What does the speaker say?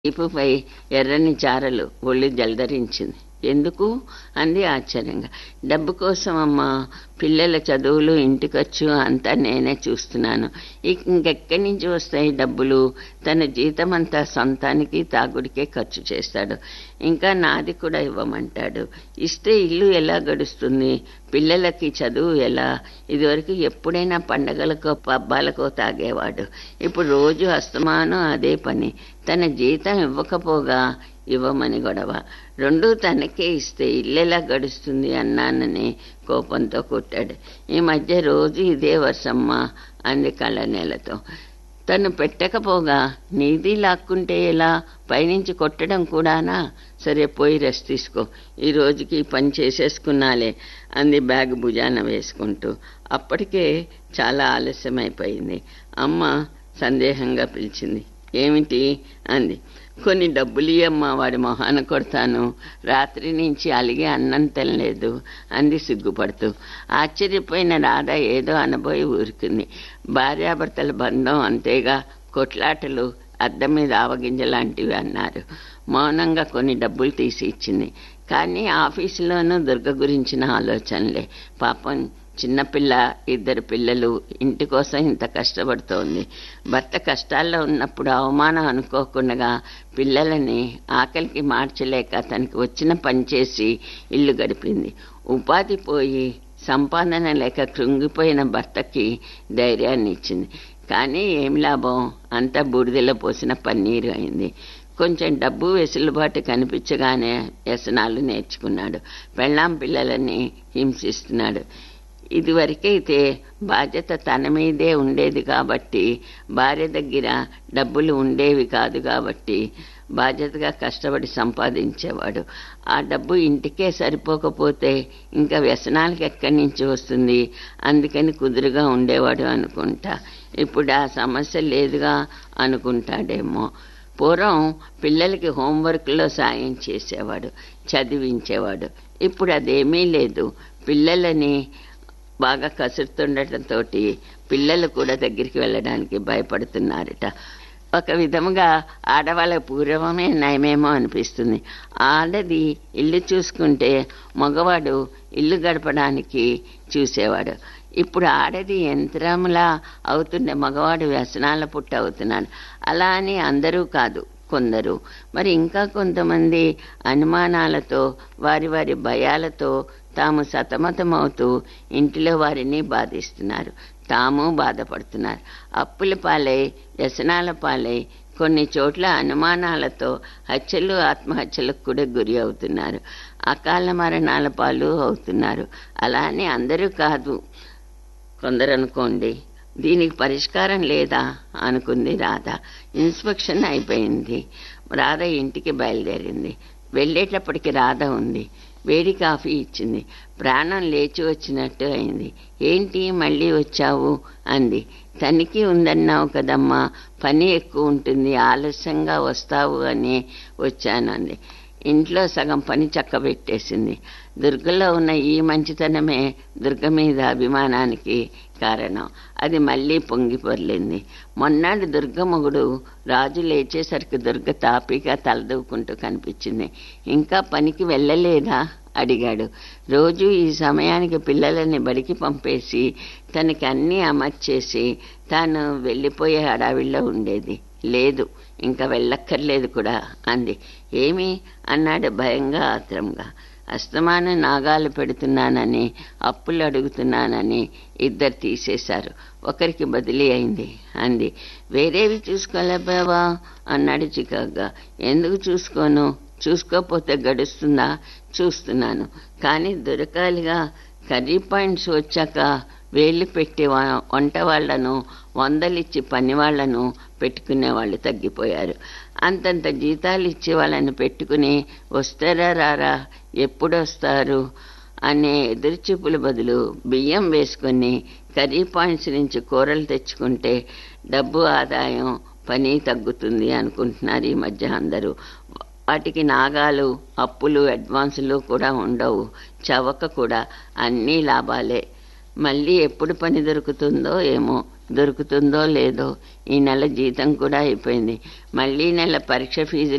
వీపుపై ఎర్రని చారలు ఒళ్ళు జలధరించింది ఎందుకు అంది ఆశ్చర్యంగా డబ్బు కోసం అమ్మా పిల్లల చదువులు ఇంటి ఖర్చు అంతా నేనే చూస్తున్నాను ఇక- ఇంకెక్కడి నుంచి వస్తాయి డబ్బులు తన జీతం అంతా సొంతానికి తాగుడికే ఖర్చు చేస్తాడు ఇంకా నాది కూడా ఇవ్వమంటాడు ఇస్తే ఇల్లు ఎలా గడుస్తుంది పిల్లలకి చదువు ఎలా ఇదివరకు ఎప్పుడైనా పండగలకో పబ్బాలకో తాగేవాడు ఇప్పుడు రోజు అస్తమానం అదే పని తన జీతం ఇవ్వకపోగా ఇవ్వమని గొడవ రెండూ తనకే ఇస్తే ఇల్లెలా గడుస్తుంది అన్నానని కోపంతో కొట్టాడు ఈ మధ్య రోజు ఇదే వర్షమ్మ అంది కళ్ళ నేలతో తను పెట్టకపోగా నీది లాక్కుంటే ఎలా పైనుంచి కొట్టడం కూడానా సరే పోయి రెస్ట్ తీసుకో ఈ రోజుకి ఈ పని చేసేసుకున్నాలే అంది బ్యాగ్ భుజాన వేసుకుంటూ అప్పటికే చాలా ఆలస్యమైపోయింది అమ్మ సందేహంగా పిలిచింది ఏమిటి అంది కొన్ని డబ్బులు ఇయ్యమ్మా వాడి మొహాన కొడతాను రాత్రి నుంచి అలిగి అన్నం తినలేదు అంది సిగ్గుపడుతూ ఆశ్చర్యపోయిన రాధ ఏదో అనబోయి ఊరుకుంది భార్యాభర్తల బంధం అంతేగా కొట్లాటలు అద్దం మీద ఆవగింజలాంటివి అన్నారు మౌనంగా కొన్ని డబ్బులు తీసి ఇచ్చింది కానీ ఆఫీసులోనూ దుర్గ గురించిన ఆలోచనలే పాపం చిన్నపిల్ల ఇద్దరు పిల్లలు ఇంటి కోసం ఇంత కష్టపడుతోంది భర్త కష్టాల్లో ఉన్నప్పుడు అవమానం అనుకోకుండా పిల్లలని ఆకలికి మార్చలేక తనకి వచ్చిన పని చేసి ఇల్లు గడిపింది ఉపాధి పోయి సంపాదన లేక కృంగిపోయిన భర్తకి ధైర్యాన్ని ఇచ్చింది కానీ ఏం లాభం అంతా బూడిదలో పోసిన పన్నీరు అయింది కొంచెం డబ్బు వెసులుబాటు కనిపించగానే వ్యసనాలు నేర్చుకున్నాడు పెళ్ళాం పిల్లలని హింసిస్తున్నాడు ఇదివరకైతే బాధ్యత తన మీదే ఉండేది కాబట్టి భార్య దగ్గర డబ్బులు ఉండేవి కాదు కాబట్టి బాధ్యతగా కష్టపడి సంపాదించేవాడు ఆ డబ్బు ఇంటికే సరిపోకపోతే ఇంకా వ్యసనాలకు ఎక్కడి నుంచి వస్తుంది అందుకని కుదురుగా ఉండేవాడు అనుకుంటా ఇప్పుడు ఆ సమస్య లేదుగా అనుకుంటాడేమో పూర్వం పిల్లలకి హోంవర్క్లో సాయం చేసేవాడు చదివించేవాడు ఇప్పుడు అదేమీ లేదు పిల్లలని బాగా కసురుతుండటంతో పిల్లలు కూడా దగ్గరికి వెళ్ళడానికి భయపడుతున్నారట ఒక విధముగా ఆడవాళ్ళ పూర్వమే నయమేమో అనిపిస్తుంది ఆడది ఇల్లు చూసుకుంటే మగవాడు ఇల్లు గడపడానికి చూసేవాడు ఇప్పుడు ఆడది యంత్రంలా అవుతుండే మగవాడు వ్యసనాల పుట్ట అవుతున్నాడు అలా అని అందరూ కాదు కొందరు మరి ఇంకా కొంతమంది అనుమానాలతో వారి వారి భయాలతో తాము సతమతమవుతూ ఇంటిలో వారిని బాధిస్తున్నారు తాము బాధపడుతున్నారు అప్పుల పాలై వ్యసనాల పాలై కొన్ని చోట్ల అనుమానాలతో హత్యలు ఆత్మహత్యలకు కూడా గురి అవుతున్నారు అకాల మరణాల పాలు అవుతున్నారు అలా అని అందరూ కాదు కొందరు అనుకోండి దీనికి పరిష్కారం లేదా అనుకుంది రాధ ఇన్స్పెక్షన్ అయిపోయింది రాధ ఇంటికి బయలుదేరింది వెళ్ళేటప్పటికి రాధ ఉంది వేడి కాఫీ ఇచ్చింది ప్రాణం లేచి వచ్చినట్టు అయింది ఏంటి మళ్ళీ వచ్చావు అంది తనిఖీ ఉందన్నావు కదమ్మా పని ఎక్కువ ఉంటుంది ఆలస్యంగా వస్తావు అని వచ్చాను అంది ఇంట్లో సగం పని చక్కబెట్టేసింది దుర్గలో ఉన్న ఈ మంచితనమే దుర్గ మీద అభిమానానికి కారణం అది మళ్ళీ పొంగి పొర్లింది మొన్నాడు దుర్గ మొగుడు రాజు లేచేసరికి దుర్గ తాపీగా తలదూకుంటూ కనిపించింది ఇంకా పనికి వెళ్ళలేదా అడిగాడు రోజు ఈ సమయానికి పిల్లలని బడికి పంపేసి తనకి అన్నీ అమర్చేసి తాను వెళ్ళిపోయే హడావిడిలో ఉండేది లేదు ఇంకా వెళ్ళక్కర్లేదు కూడా అంది ఏమి అన్నాడు భయంగా ఆత్రంగా అస్తమానం నాగాలు పెడుతున్నానని అప్పులు అడుగుతున్నానని ఇద్దరు తీసేశారు ఒకరికి బదిలీ అయింది అంది వేరేవి చూసుకోలేబావా అన్నాడు చికాగ్గా ఎందుకు చూసుకోను చూసుకోకపోతే గడుస్తుందా చూస్తున్నాను కానీ దొరకాలిగా కర్రీ పాయింట్స్ వచ్చాక వేళ్ళు పెట్టి వ- వంట వాళ్లను వందలిచ్చి పని వాళ్లను పెట్టుకునే వాళ్ళు తగ్గిపోయారు అంతంత జీతాలు ఇచ్చే వాళ్ళని పెట్టుకుని వస్తారా రారా ఎప్పుడు వస్తారు అనే ఎదురుచూపుల బదులు బియ్యం వేసుకొని కర్రీ పాయింట్స్ నుంచి కూరలు తెచ్చుకుంటే డబ్బు ఆదాయం పని తగ్గుతుంది అనుకుంటున్నారు ఈ మధ్య అందరూ వాటికి నాగాలు అప్పులు అడ్వాన్సులు కూడా ఉండవు చవక కూడా అన్నీ లాభాలే మళ్ళీ ఎప్పుడు పని దొరుకుతుందో ఏమో దొరుకుతుందో లేదో ఈ నెల జీతం కూడా అయిపోయింది మళ్ళీ నెల పరీక్ష ఫీజు